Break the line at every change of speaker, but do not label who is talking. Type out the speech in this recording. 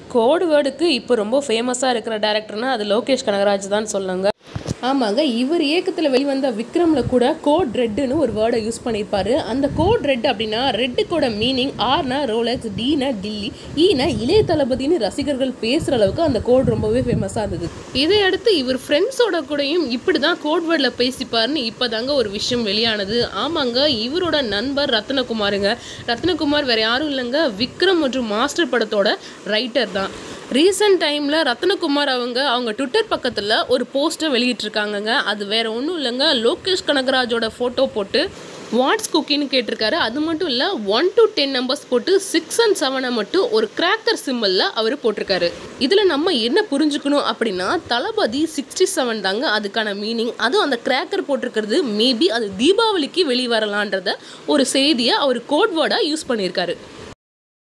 code வேர்டுக்கு இப்போ ரொம்ப ஃபேமஸாக இருக்கிற டேரக்டர்னா அது லோகேஷ் கனகராஜ் தான் சொல்லுங்க ஆமாங்க இவர் இயக்கத்தில் வெளிவந்த விக்ரமில் கூட கோட் ரெட்டுன்னு ஒரு வேர்டை யூஸ் பண்ணியிருப்பாரு அந்த கோட் ரெட் அப்படின்னா ரெட்டுக்கோட மீனிங் ஆர்னா ரோலெக்ஸ் டீனா டில்லி ஈனா இளைய தளபதினு ரசிகர்கள் பேசுகிற அளவுக்கு அந்த கோட் ரொம்பவே ஃபேமஸாக இருந்தது இதை அடுத்து இவர் ஃப்ரெண்ட்ஸோட கூடயும் இப்படி தான் கோட் வேர்டில் பேசிப்பாருன்னு இப்போ தாங்க ஒரு விஷயம் வெளியானது ஆமாங்க இவரோட நண்பர் ரத்னகுமாருங்க ரத்னகுமார் வேற யாரும் இல்லைங்க விக்ரம் மற்றும் மாஸ்டர் படத்தோட ரைட்டர் தான் ரீசெண்ட் டைமில் ரத்னகுமார் அவங்க அவங்க ட்விட்டர் பக்கத்தில் ஒரு போஸ்ட்டை வெளியிட்டிருக்காங்கங்க அது வேற ஒன்றும் இல்லைங்க லோகேஷ் கனகராஜோட ஃபோட்டோ போட்டு வாட்ஸ் குக்கின்னு கேட்டிருக்காரு அது மட்டும் இல்லை ஒன் டு டென் நம்பர்ஸ் போட்டு சிக்ஸ் அண்ட் செவனை மட்டும் ஒரு கிராக்கர் சிம்பிளில் அவர் போட்டிருக்காரு இதில் நம்ம என்ன புரிஞ்சுக்கணும் அப்படின்னா தளபதி சிக்ஸ்டி செவன் தாங்க அதுக்கான மீனிங் அதுவும் அந்த கிராக்கர் போட்டிருக்கிறது மேபி அது தீபாவளிக்கு வெளிவரலான்றத ஒரு செய்தியை அவர் கோட் வேர்டாக யூஸ் பண்ணியிருக்காரு